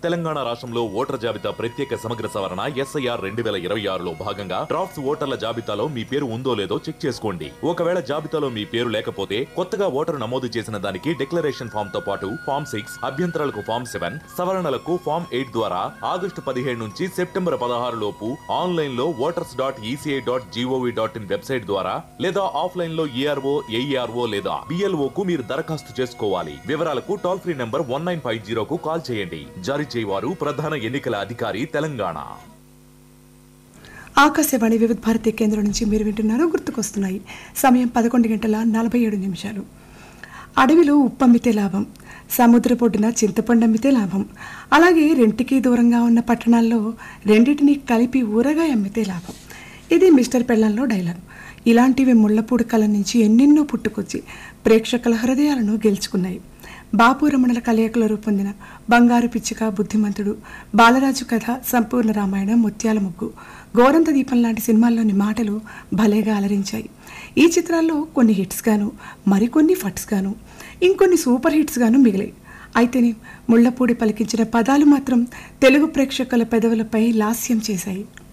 తెలంగాణ రాష్ట్రంలో ఓటర్ జాబితా ప్రత్యేక సమగ్ర సవరణ ఎస్ఐఆర్ రెండు వేల ఇరవై ఆరులో భాగంగా డ్రాఫ్ట్స్ ఓటర్ల జాబితాలో మీ పేరు ఉందో లేదో చెక్ చేసుకోండి ఒకవేళ జాబితాలో మీ పేరు లేకపోతే కొత్తగా ఓటరు నమోదు చేసిన దానికి డిక్లరేషన్ ఫామ్ తో పాటు ఫామ్ సిక్స్ అభ్యంతరాలకు ఫామ్ సెవెన్ సవరణలకు ఫామ్ ఎయిట్ ద్వారా ఆగస్టు పదిహేడు నుంచి సెప్టెంబర్ పదహారు లోపు ఆన్లైన్ లో voters dot E C I dot G O V dot in website ద్వారా లేదా ఆఫ్లైన్ లో ఈఆర్ఓ ఏఈఆర్ఓ లేదా బిఎల్ఓ కు మీరు దరఖాస్తు చేసుకోవాలి వివరాలకు toll free number one nine five జీరోకు కాల్ చేయండి జారీ చేయవారు ప్రధాన ఎన్నికల అధికారి తెలంగాణ ఆకాశవాణి వివిధ భారతి కేంద్రం నుంచి మీరు వింటున్నారు గుర్తుకొస్తున్నాయి సమయం పదకొండు గంటల నలభై ఏడు నిమిషాలు అడవిలో ఉప్పు అమ్మితే లాభం సముద్ర పొడ్డున చింతపండు అమ్మితే లాభం అలాగే రెంటికి దూరంగా ఉన్న పట్టణాల్లో రెండింటిని కలిపి ఊరగాయ అమ్మితే లాభం ఇది మిస్టర్ పెళ్ళంలో డైలాగ్ ఇలాంటివి ముళ్ళపూడి కళ నుంచి ఎన్నెన్నో పుట్టుకొచ్చి ప్రేక్షకుల హృదయాలను గెలుచుకున్నాయి బాపు రమణల కలయికలో రూపొందిన బంగారు పిచ్చిక బుద్ధిమంతుడు బాలరాజు కథ సంపూర్ణ రామాయణం ముత్యాల ముగ్గు గోరంత దీపం లాంటి సినిమాల్లోని మాటలు భలేగా అలరించాయి ఈ చిత్రాల్లో కొన్ని హిట్స్ గాను మరికొన్ని ఫట్స్ గాను ఇంకొన్ని సూపర్ హిట్స్ గాను మిగిలాయి అయితేనే ముళ్ళపూడి పలికించిన పదాలు మాత్రం తెలుగు ప్రేక్షకుల పెదవులపై లాస్యం చేశాయి